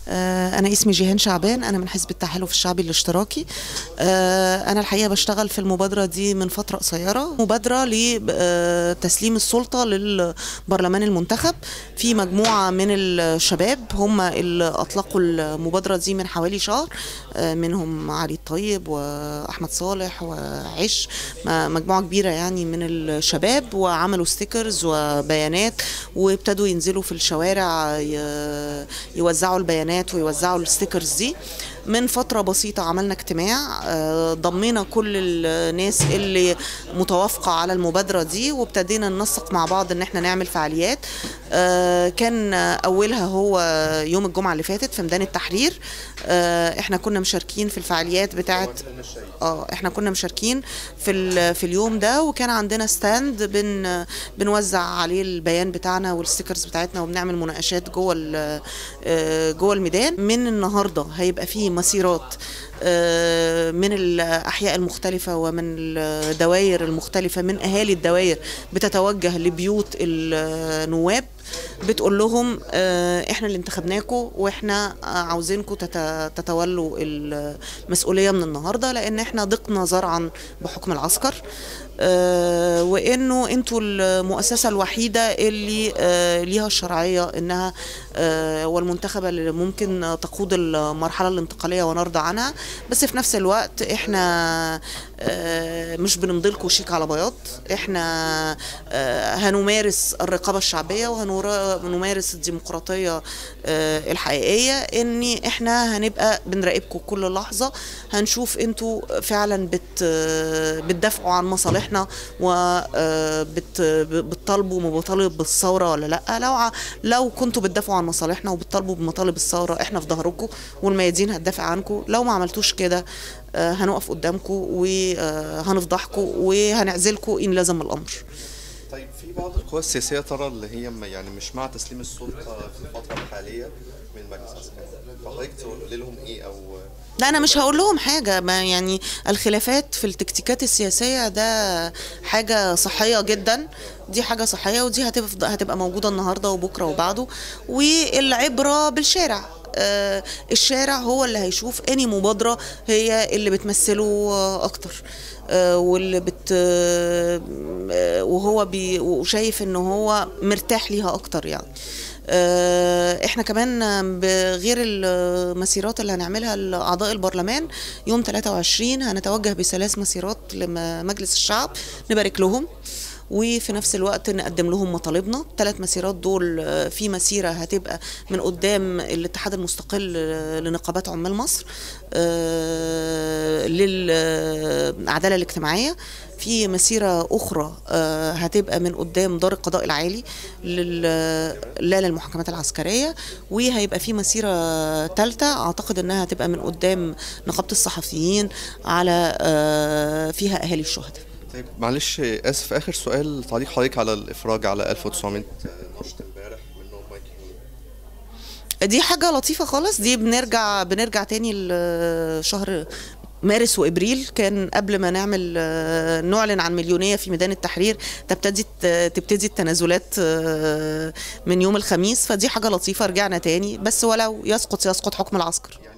آه، أنا اسمي جيهان شعبان أنا من حزب التحالف الشعبي الاشتراكي آه، أنا الحقيقة بشتغل في المبادرة دي من فترة قصيرة مبادرة لتسليم السلطة للبرلمان المنتخب في مجموعة من الشباب هم اللي أطلقوا المبادرة دي من حوالي شهر آه، منهم علي الطيب وأحمد صالح وعش م- مجموعة كبيرة يعني من الشباب وعملوا ستيكرز وبيانات وابتدوا ينزلوا في الشوارع ي- يوزعوا البيانات ويوزعوا الستيكرز دي من فترة بسيطة عملنا اجتماع آه، ضمينا كل الناس اللي متوافقة على المبادرة دي وابتدينا ننسق مع بعض ان احنا نعمل فعاليات آه، كان اولها هو يوم الجمعة اللي فاتت في ميدان التحرير آه، احنا كنا مشاركين في الفعاليات بتاعت اه احنا كنا مشاركين في ال- في اليوم ده وكان عندنا ستاند بن بنوزع عليه البيان بتاعنا والستيكرز بتاعتنا وبنعمل مناقشات جوه ال- آه، جوه الميدان من النهارده هيبقى في مسيرات آه، من الاحياء المختلفه ومن الدوائر المختلفه من اهالي الدوائر بتتوجه لبيوت النواب بتقول لهم آه، احنا اللي انتخبناكم واحنا آه، عاوزينكم تت- تتولوا المسؤوليه من النهارده لان احنا ضقنا زرعا بحكم العسكر آه، وانه انتوا المؤسسه الوحيده اللي آه، ليها الشرعيه انها آه، والمنتخبه اللي ممكن تقود المرحله الانتقاليه ونرضى عنها بس في نفس الوقت احنا آه، مش بنمضي لكم شيك على بياض احنا آه، هنمارس الرقابه الشعبيه وهنمارس الديمقراطيه آه، الحقيقيه ان احنا هنبقى بنراقبكم كل لحظه هنشوف انتوا فعلا بت بتدافعوا عن مصالحنا وبتطالبوا مطالب بالثوره ولا لا لو ع- لو كنتوا بتدافعوا عن مصالحنا وبتطالبوا بمطالب الثوره احنا في ظهركم والميادين هتدافع عنكم لو ما عملتوش كده آه، هنقف قدامكم وهنفضحكم وهنعزلكم ان لزم الامر طيب في بعض القوى السياسية ترى اللي هي م- يعني مش مع تسليم السلطة في الفترة الحالية من المجلس العسكري فحضرتك تقول لهم ايه او لا انا مش هقول لهم حاجه ما يعني الخلافات في التكتيكات السياسيه ده حاجه صحيه جدا دي حاجه صحيه ودي هتبقى هتبقى موجوده النهارده وبكره وبعده والعبره بالشارع آه، الشارع هو اللي هيشوف اني مبادره هي اللي بتمثله آه، اكتر آه، واللي بت آه، وهو بي وشايف ان هو مرتاح ليها اكتر يعني آه، احنا كمان بغير المسيرات اللي هنعملها لاعضاء البرلمان يوم 23 هنتوجه بثلاث مسيرات لمجلس الشعب نبارك لهم وفي نفس الوقت نقدم لهم مطالبنا الثلاث مسيرات دول آه، في مسيرة هتبقى من قدام الاتحاد المستقل آه، لنقابات عمال مصر آه، للعدالة الاجتماعية في مسيرة أخرى آه، هتبقى من قدام دار القضاء العالي لل... لا للمحاكمات العسكرية وهيبقى في مسيرة ثالثة أعتقد أنها هتبقى من قدام نقابة الصحفيين على آه، فيها أهالي الشهداء طيب معلش اسف اخر سؤال تعليق حضرتك على الافراج على 1900 نشط امبارح منهم مايك هيوني دي حاجة لطيفة خالص دي بنرجع بنرجع تاني لشهر مارس وابريل كان قبل ما نعمل آه، نعلن عن مليونيه في ميدان التحرير تبتدي تبتدي التنازلات آه، من يوم الخميس فدي حاجه لطيفه رجعنا تاني بس ولو يسقط يسقط حكم العسكر